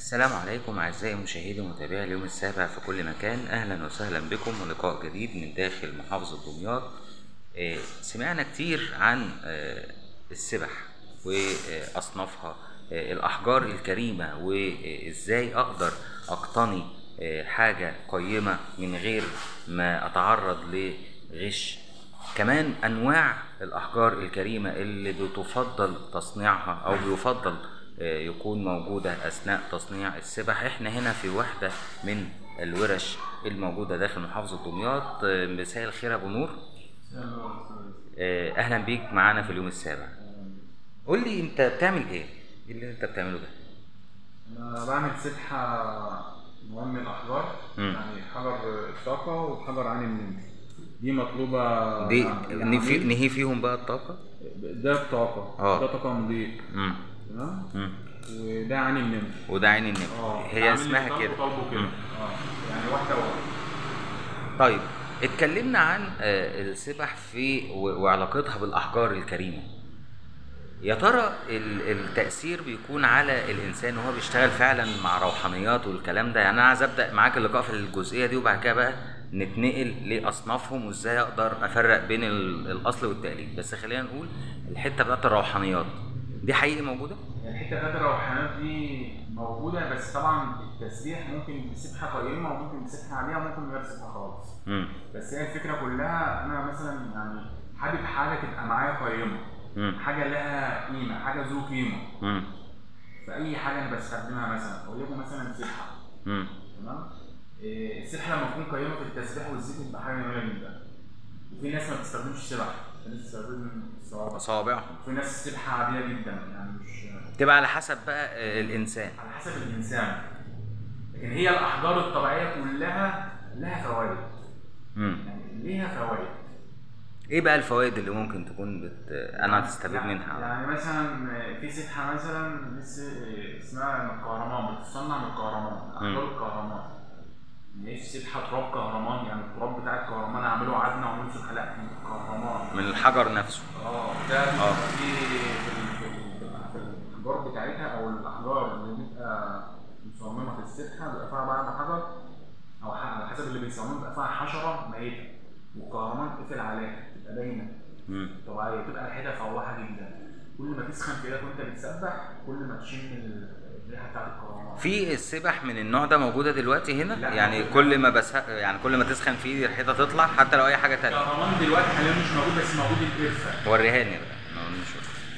السلام عليكم أعزائي مشاهدي ومتابعي اليوم السابع في كل مكان أهلا وسهلا بكم ولقاء جديد من داخل محافظة دمياط آه، سمعنا كتير عن آه، السبح وأصنافها آه، الأحجار الكريمة وإزاي أقدر أقتني آه، حاجة قيمة من غير ما أتعرض لغش كمان انواع الاحجار الكريمه اللي بتفضل تصنيعها او بيفضل آه، يكون موجوده اثناء تصنيع السبح احنا هنا في واحده من الورش الموجوده داخل محافظه دمياط آه، مساء الخير يا ابو نور آه، اهلا بيك معانا في اليوم السابع قول لي انت بتعمل ايه ايه اللي انت بتعمله ده انا بعمل سبحه مهم الاحجار مم. يعني حجر الطاقه وحجر عين النمر دي مطلوبه دي يعني نفي- نهي فيهم بقى الطاقه ده الطاقه آه. ده طاقه نضيف مم. تمام مم. وده عين النمر وده عين النمر اه هي عامل اسمها طلب كده وطلبه كده مم. اه يعني واحده واحده طيب اتكلمنا عن آه، السبح في و- وعلاقتها بالاحجار الكريمه يا ترى ال- التاثير بيكون على الانسان وهو بيشتغل فعلا مع روحانيات والكلام ده يعني انا عايز ابدا معاك اللقاء في الجزئيه دي وبعد كده بقى نتنقل لاصنافهم وازاي اقدر افرق بين ال- الاصل والتقليد بس خلينا نقول الحته بتاعت الروحانيات دي حقيقي موجوده يعني الحته بتاعت الروحانيات دي موجوده بس طبعا التسبيح ممكن بسبحه قيمه وممكن بسبحه عاديه وممكن من غير سبحه خالص امم بس هي الفكره كلها انا مثلا يعني حابب حاجه تبقى معايا قيمه امم حاجه لها قيمه حاجه ذو قيمه امم فاي حاجه انا بستخدمها مثلا وليكن مثلا سبحه امم تمام إيه، السبحه لما تكون قيمه في التسبيح والذكر بتبقى حاجه جميله جدا وفي ناس ما بتستخدمش سبحه في ناس بتستخدم الصوابع صوابعهم وفي ناس السبحه عاديه جدا يعني مش تبقى على حسب بقى آه، الانسان على حسب الانسان لكن هي الاحجار الطبيعيه كلها لها فوائد امم يعني ليها فوائد ايه بقى الفوائد اللي ممكن تكون بت... انا هتستفيد يعني- منها يعني مثلا في سبحه مثلا لسه اسمها من الكهرمان بتصنع من الكهرمان احجار الكهرمان مش سبحه تراب كهرمان يعني التراب بتاع الكهرمان اعمله عدنه واعمله سبحه لا من الكهرمان من الحجر نفسه اه ده آه. بيبقى في في- في- في الاحجار بتاعتها او الاحجار اللي بتبقى مصممه في السبحه بيبقى فيها بعض حجر او ح- على حسب اللي بيصممه بيبقى فيها حشره ميته والكهرمان قفل عليها تبقى باينه مم. طبيعيه تبقى ريحتها فواحه جدا كل ما تسخن في ايدك وانت بتسبح كل ما تشم الريحه بتاعت الكهرمان في السبح من النوع ده موجوده دلوقتي هنا لا، يعني موجودة. كل ما بس يعني كل ما تسخن في ايدي ريحتها تطلع حتى لو اي حاجه تانية الكهرمان دلوقتي حاليا مش موجود بس موجود القرفه وريهاني بقى ما قلناش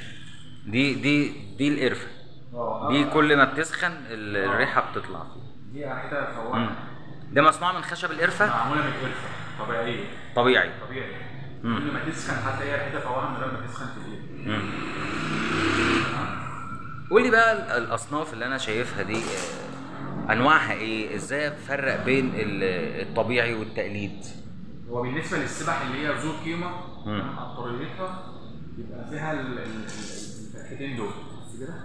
دي دي دي القرفه اه دي آه. كل ما بتسخن ال- آه. الريحه بتطلع دي ريحتها مم. فواحه ده مصنوع من خشب القرفه معموله من القرفه طبيعيه طبيعي طبيعي مم. كل ما تسخن حتى هي ريحتها فواحه من غير ما تسخن في الايد مم. قول لي بقى ال- الاصناف اللي انا شايفها دي آه، انواعها ايه ازاي افرق بين ال- الطبيعي والتقليد هو بالنسبه للسبح اللي هي ذو قيمه مم. تمام، عطاريتها بيبقى فيها ال- ال- ال- الفتحتين دول بص كده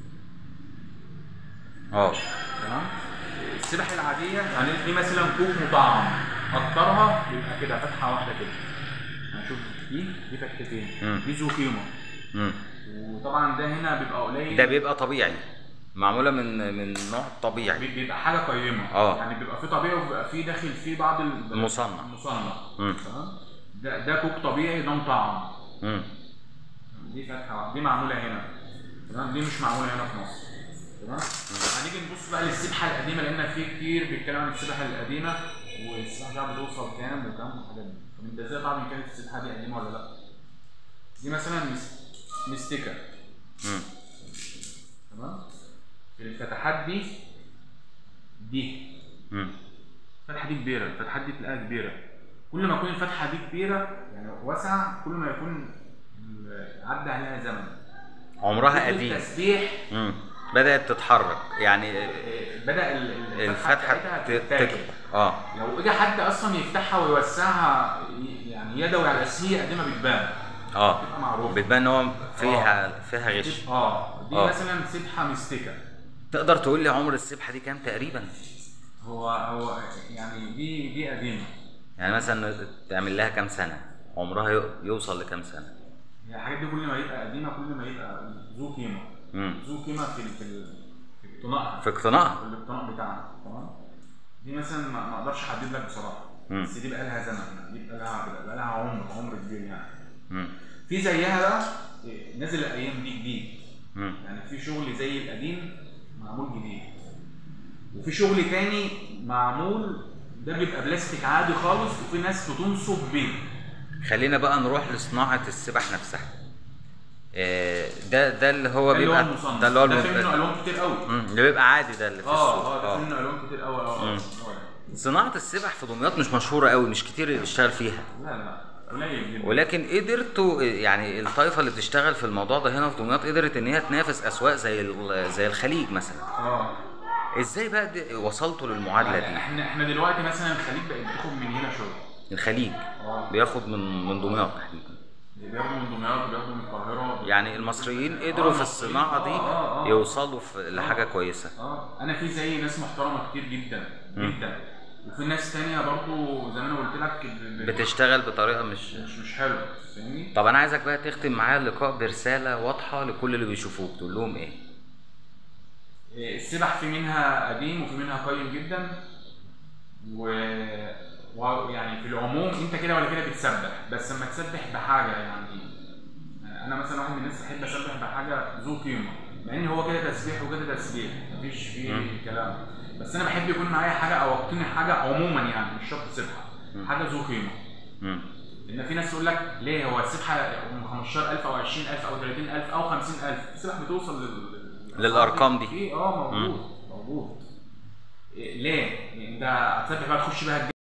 اه تمام السبح العاديه يعني دي مثلا كوك مطعم اكترها بيبقى كده فتحه واحده كده هنشوف دي دي فتحتين مم. دي ذو قيمه مم. وطبعا ده هنا بيبقى قليل ده بيبقى طبيعي معموله من من نوع طبيعي بي- بيبقى حاجه قيمه آه. يعني بيبقى فيه طبيعي وبيبقى فيه داخل فيه بعض ال- المصنع. المصنع مم. تمام ده ده كوك طبيعي ده مطعم مم. دي فتحه واحدة. دي معموله هنا تمام دي مش معموله هنا في مصر تمام هنيجي نبص بقى للسبحه القديمه لان في كتير بيتكلم عن السبحه القديمه والسبحه مش عارف بتوصل كام وكام والحاجات دي طب انت ازاي تعرف ان كانت السبحه دي قديمه ولا لا دي مثلا مس- مستكه مم. تمام في الفتحات دي دي مم. الفتحه دي كبيره الفتحات دي تلاقيها كبيره كل ما تكون الفتحه دي كبيره يعني واسعه كل ما يكون ال- عدى عليها زمن عمرها قديم التسبيح مم. بدات تتحرك يعني إيه، بدا ال- ال- الفتحه بتاعتها ت- تتاكل تكبر اه لو اجى حد اصلا يفتحها ويوسعها ي- يعني يدوي على اساس هي قديمه بتبان اه تبقى معروفه بتبان ان هو فيها فيها غش اه دي آه. مثلا سبحه مستكه تقدر تقول لي عمر السبحه دي كام تقريبا هو هو يعني دي دي قديمه يعني مثلا تعمل لها كام سنه عمرها يو- يوصل لكام سنه هي الحاجات دي كل ما يبقى قديمه كل ما يبقى ذو قيمه مم. ذو قيمه في ال- في ال- في اقتناعها في اقتناعها الاقتناع بتاعنا تمام دي مثلا ما ما اقدرش احدد لك بصراحه مم. بس دي بقى لها زمن دي بقى لها بقى لها عمر عمر كبير يعني مم. في زيها بقى إيه، نازل الايام دي جديد مم. يعني في شغل زي القديم معمول جديد وفي شغل تاني معمول ده بيبقى بلاستيك عادي خالص وفي ناس بتنصب بيه خلينا بقى نروح لصناعة السبح نفسها آه، ده ده اللي هو ده اللي هو بيبقى المصنف ده اللي هو ده في منه المب- الوان كتير قوي مم، اللي بيبقى عادي ده اللي في اه السوق اه ده في اه منه الوان كتير قوي اه مم. آه. صناعة السبح في دمياط مش مشهورة قوي مش كتير اللي بيشتغل فيها لا لا قليل جدا ولكن قدرتوا يعني الطائفة اللي بتشتغل في الموضوع ده هنا في دمياط قدرت ان هي تنافس اسواق زي ال- زي الخليج مثلا اه ازاي بقى دي وصلتوا للمعادلة دي احنا احنا دلوقتي مثلا الخليج بقت بتاخد من هنا شغل الخليج اه بياخد من من دمياط تحديدا بياخدوا من دمياط بياخدوا من القاهره يعني المصريين قدروا في المصريين، الصناعة آه، آه، دي آه. يوصلوا في لحاجة كويسة اه انا في زي ناس محترمه كتير جدا جدا وفي ناس تانية برضو زي ما انا قلت لك ب- ب- بتشتغل بطريقة مش مش مش حلو فاهمني طب انا عايزك بقى تختم معايا اللقاء برسالة واضحة لكل اللي بيشوفوك تقول لهم ايه إيه، السبح في منها قديم وفي منها قيم جدا و ويعني في العموم انت كده ولا كده بتسبح بس لما تسبح بحاجه يعني انا مثلا واحد من الناس بحب اسبح بحاجه ذو قيمه مع ان هو كده تسبيح وكده تسبيح مفيش فيه مم. كلام بس انا بحب يكون معايا حاجه او اقتني حاجه عموما يعني مش شرط سبحه مم. حاجه ذو قيمه مم. لان في ناس تقول لك ليه هو السبحه من 15000 او 20000 او 30000 او 50000 السبح بتوصل لل للأرقام دي. في اه موجود موجود إيه، ليه؟ انت هتسبح بقى تخش بقى